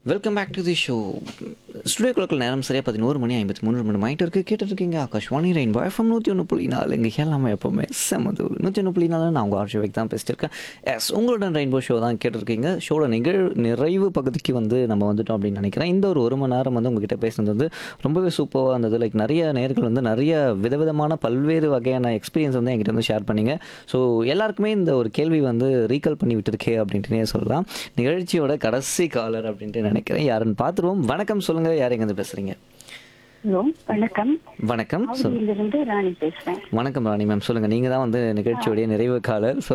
welcome back to the show ஸ்டுடியோக்குள்ள நேரம் சரியாக பதினோரு மணி ஐம்பத்தி மூணு மணி ஆகிட்டு இருக்கு கேட்டுருக்கீங்க ஆகாஷ்வாணி ரெயின் எஃப்எம் நூற்றி ஒன்று புள்ளி நாலு இங்கே எல்லாமே எப்போவுமே செம்மது நூற்றி ஒன்று புள்ளி நாலு நான் உங்கள் ஆர்ஷிவைக்கு தான் பேசிட்டு எஸ் உங்களோட ரெயின்போ ஷோ தான் கேட்டிருக்கீங்க ஷோட நிகழ் நிறைவு பகுதிக்கு வந்து நம்ம வந்துட்டோம் அப்படின்னு நினைக்கிறேன் இந்த ஒரு ஒரு மணி நேரம் வந்து உங்ககிட்ட பேசுனது வந்து ரொம்பவே சூப்பராக இருந்தது லைக் நிறைய நேர்கள் வந்து நிறைய விதவிதமான பல்வேறு வகையான எக்ஸ்பீரியன்ஸ் வந்து என்கிட்ட வந்து ஷேர் பண்ணீங்க ஸோ எல்லாருக்குமே இந்த ஒரு கேள்வி வந்து ரீகால் பண்ணி விட்டுருக்கே அப்படின்ட்டுனே சொல்லலாம் நிகழ்ச்சியோட கடைசி காலர் அப்படின்ட்டு நினைக்கிறேன் யாருன்னு பார்த்துருவோம் வணக்கம் சொல்லுங்க யார் எங்கேருந்து பேசுறீங்க ஹலோ வணக்கம் வணக்கம் சொல் ஆவடியிலிருந்து ராணி பேசுறேன் வணக்கம் ராணி மேம் சொல்லுங்க நீங்க தான் வந்து நிகழ்ச்சியோடைய நிறைவு காலர்